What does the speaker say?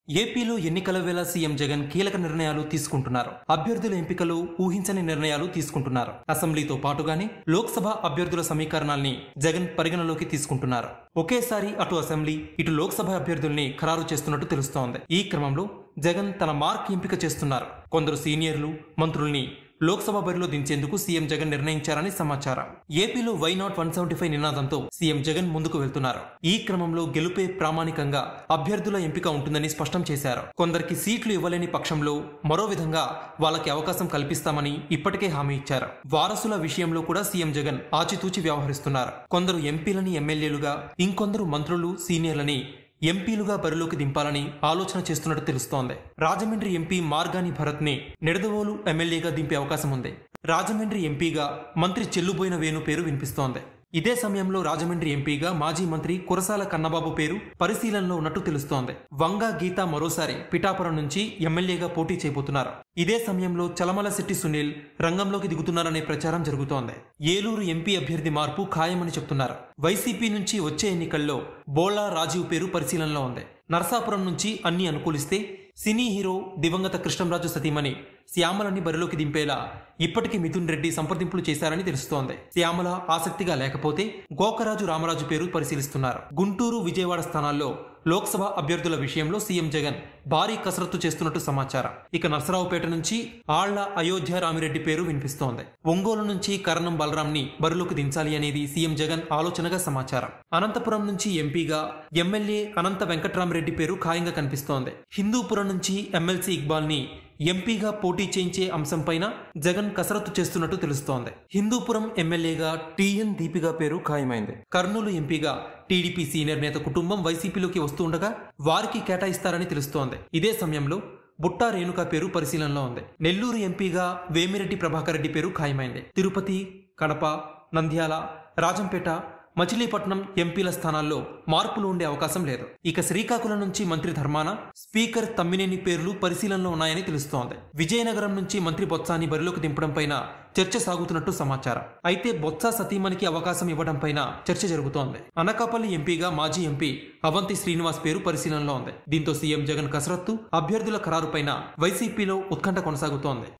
ఏపీలో ఎన్నికల వేళ సీఎం జగన్ కీలక నిర్ణయాలు తీసుకుంటున్నారు అభ్యర్థుల ఎంపికలు ఊహించని నిర్ణయాలు తీసుకుంటున్నారు అసెంబ్లీతో పాటుగానే లోక్సభ అభ్యర్థుల సమీకరణాల్ని జగన్ పరిగణలోకి తీసుకుంటున్నారు ఒకేసారి అటు అసెంబ్లీ ఇటు లోక్సభ అభ్యర్థుల్ని ఖరారు చేస్తున్నట్టు తెలుస్తోంది ఈ క్రమంలో జగన్ తన మార్క్ ఎంపిక చేస్తున్నారు కొందరు సీనియర్లు మంత్రుల్ని లోక్సభ బరిలో దించేందుకు సీఎం జగన్ నిర్ణయించారని సమాచారం ఏపీలో why not one seventy five నినాదంతో సీఎం జగన్ ముందుకు వెళ్తున్నారు ఈ క్రమంలో గెలుపే ప్రామాణికంగా అభ్యర్థుల ఎంపిక ఉంటుందని స్పష్టం చేశారు కొందరికి సీట్లు ఇవ్వలేని పక్షంలో మరో విధంగా వాళ్ళకి అవకాశం కల్పిస్తామని ఇప్పటికే హామీ ఇచ్చారు వారసుల విషయంలో కూడా సీఎం జగన్ ఆచితూచి వ్యవహరిస్తున్నారు కొందరు ఎంపీలని ఎమ్మెల్యేలుగా ఇంకొందరు మంత్రులు సీనియర్లని ఎంపీలుగా బరిలోకి దింపాలని ఆలోచన చేస్తున్నట్టు తెలుస్తోంది రాజమండ్రి ఎంపీ మార్గాని భరత్ ని నిడదవోలు ఎమ్మెల్యేగా దింపే అవకాశం ఉంది రాజమండ్రి ఎంపీగా మంత్రి చెల్లుబోయిన వేణు పేరు వినిపిస్తోంది ఇదే సమయంలో రాజమండ్రి ఎంపీగా మాజీ మంత్రి కురసాల కన్నబాబు పేరు పరిశీలనలో ఉన్నట్టు తెలుస్తోంది వంగా గీత మరోసారి పిఠాపురం నుంచి ఎమ్మెల్యేగా పోటీ చేయబోతున్నారు ఇదే సమయంలో చలమల శెట్టి సునీల్ రంగంలోకి దిగుతున్నారనే ప్రచారం జరుగుతోంది ఏలూరు ఎంపీ అభ్యర్థి మార్పు ఖాయమని చెప్తున్నారు వైసీపీ నుంచి వచ్చే ఎన్నికల్లో బోళా రాజీవ్ పేరు పరిశీలనలో ఉంది నరసాపురం నుంచి అన్ని అనుకూలిస్తే సినీ హీరో దివంగత కృష్ణంరాజు సతీమణి శ్యామలని బరిలోకి దింపేలా ఇప్పటికే మిథున్ రెడ్డి సంప్రదింపులు చేశారని తెలుస్తోంది శ్యామల ఆసక్తిగా లేకపోతే గోకరాజు రామరాజు పేరు పరిశీలిస్తున్నారు గుంటూరు విజయవాడ స్థానాల్లో లోక్సభ అభ్యర్థుల విషయంలో సీఎం జగన్ భారీ కసరత్తు చేస్తున్నట్టు సమాచారం ఇక నర్సరావుపేట నుంచి ఆళ్ల అయోధ్య రామిరెడ్డి పేరు వినిపిస్తోంది ఒంగోలు నుంచి కరణం బలరాం ని బరిలోకి దించాలి అనేది సీఎం జగన్ ఆలోచనగా సమాచారం అనంతపురం నుంచి ఎంపీగా ఎమ్మెల్యే అనంత వెంకట్రామరెడ్డి పేరు ఖాయంగా కనిపిస్తోంది హిందూపురం నుంచి ఎమ్మెల్సీ ఇక్బాల్ ని ఎంపీగా పోటీ చేయించే అంశంపైన జగన్ కసరత్తు చేస్తున్నట్టు తెలుస్తోంది హిందూపురం ఎమ్మెల్యేగా టిఎన్ దీపిక పేరు ఖాయమైంది కర్నూలు ఎంపీగా టీడీపీ సీనియర్ నేత కుటుంబం వైసీపీలోకి వస్తుండగా వారికి కేటాయిస్తారని తెలుస్తోంది ఇదే సమయంలో బుట్టా రేణుక పేరు పరిశీలనలో ఉంది నెల్లూరు ఎంపీగా వేమిరెడ్డి ప్రభాకర్ రెడ్డి పేరు ఖాయమైంది తిరుపతి కడప నంద్యాల రాజంపేట మచిలీపట్నం ఎంపీల స్థానాల్లో మార్పులు ఉండే అవకాశం లేదు ఇక శ్రీకాకుళం నుంచి మంత్రి ధర్మాన స్పీకర్ తమ్మినేని పేర్లు పరిశీలనలో ఉన్నాయని తెలుస్తోంది విజయనగరం నుంచి మంత్రి బొత్సాని బరిలోకి దింపడం పైన చర్చ సాగుతున్నట్టు సమాచారం అయితే బొత్స సతీమణికి అవకాశం ఇవ్వడం పైన చర్చ జరుగుతోంది అనకాపల్లి ఎంపీగా మాజీ ఎంపీ అవంతి శ్రీనివాస్ పేరు పరిశీలనలో ఉంది దీంతో సీఎం జగన్ కసరత్తు అభ్యర్థుల ఖరారుపైన వైసీపీలో ఉత్కంఠ కొనసాగుతోంది